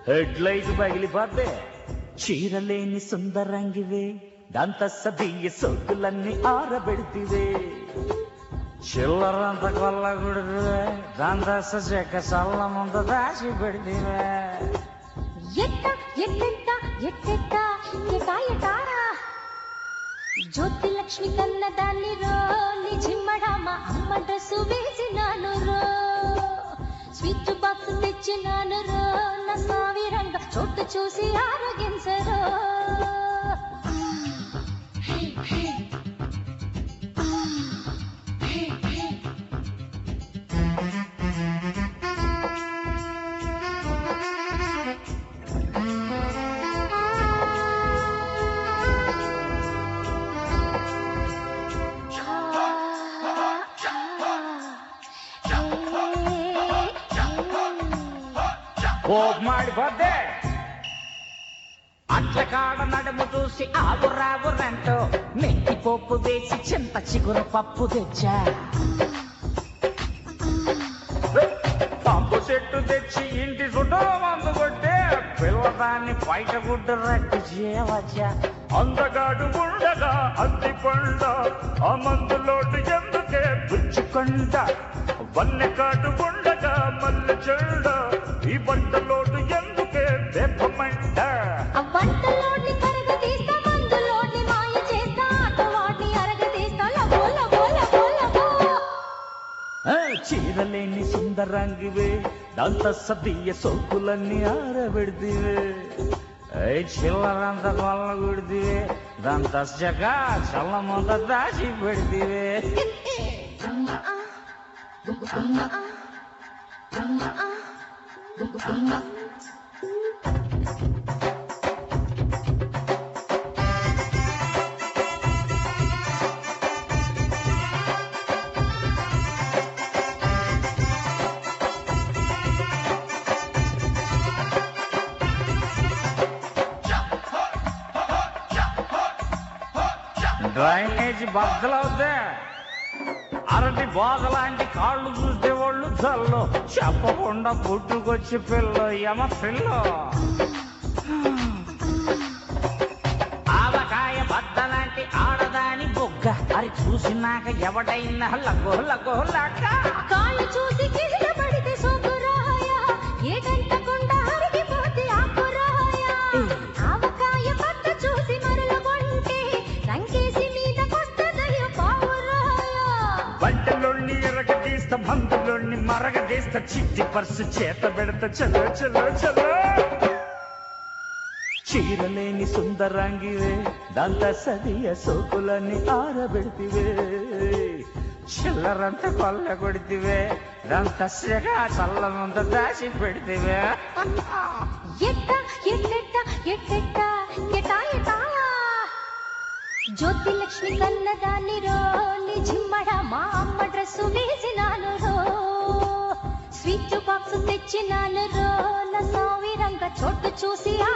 head light పగిలిపోతే చీరలేని సుందరంగివే దంత సదీయ సోకులన్నీ ఆరబెడితివే చిల్లరంత కొల్లగుడివే దంత సజక సల్ల ముంద దాచి పెడితివే ఎట్ట ఎట్టెట్ట ఎట్టెట్ట ఎటా ఎటారా జ్యోతి లక్ష్మి కన్న దాన్ని రో నిజిమ్మడామ అమ్మ డ్రెస్సు వేసినాను రో స్విచ్ బాక్స్ తెచ్చినాను రో నా సావిరంగ చోటు చూసి ఆరోగించరో కోప మాడిపోతే అట్ల కాడ నడుము చూసి ఆవు రావు రెంటో మెత్తి పప్పు వేసి చింత చిగురు పప్పు తెచ్చా పంపు చెట్టు తెచ్చి ఇంటి చుట్టూ మందు కొట్టే పిల్లదాన్ని బయట గుడ్డు రట్టు చేయవచ్చా అందగాడు ఉండగా అద్ది పండ ఆ మందులోటు ఎందుకే పుచ్చుకొండ వన్నెకాడు ఉండగా మల్లె చెండ ఈ పంటలోటు ఎందుకే వేపమంట ఆ వంటలోని కరగ తీస్తా మందులోని మాయ చేస్తా అటవాడిని అరగ తీస్తా లబో లబో లబో లబో ఆ, చీరలేని సుందరంగివే దంత సతీయ సోకులన్నీ ఆరబెడితివే ఐ చిల్లరంత కొల్ల కొడితివే దంత జగ చల్ల ముంద దాచి పెడితివే డ్రైనేజ్ బద్దలవుతే అరటి బాధ లాంటి కాళ్ళు చూస్తే వాళ్ళు చల్లు చెప్పకుండా పుట్టుకొచ్చి పిల్ల యమ పిల్ల ఆవకాయ బద్ద లాంటి ఆడదాని బొగ్గ అది చూసినాక ఎవడైనా లగో లగో లక్క కాళ్ళు చూసి కింద పడితే సోకురాయ ఏటంటకుండా అరిగిపోతే ఆకురాయ ఆవకాయ పట్ట చూసి మరల కొంటే రంకేసి మీద కొట్టదయ్య పావురాయ వంటలోని ఎరగదీస్తా మందులోని మరగదీస్తా చిట్టి పర్సు చేత పెడతా చలో చలో చలో చీరలేని సుందరంగివే దంత సదియ సోకులని ఆరబెడితివే చిల్లరంత కొల్ల కొడితివే దంత సెగ చల్ల ముంద దాచి పెడితివే ఎట్ట ఎట్టెట్ట ఎట్టెట్ట ఎటా ఎటా జ్యోతి లక్ష్మి కన్నదాన్ని రో నిజిమ్మడ మా అమ్మ డ్రెస్సు వేసినాను రో స్వీట్ బాక్స్ తెచ్చినాను రో నా సావి రంగ చోటు చూసి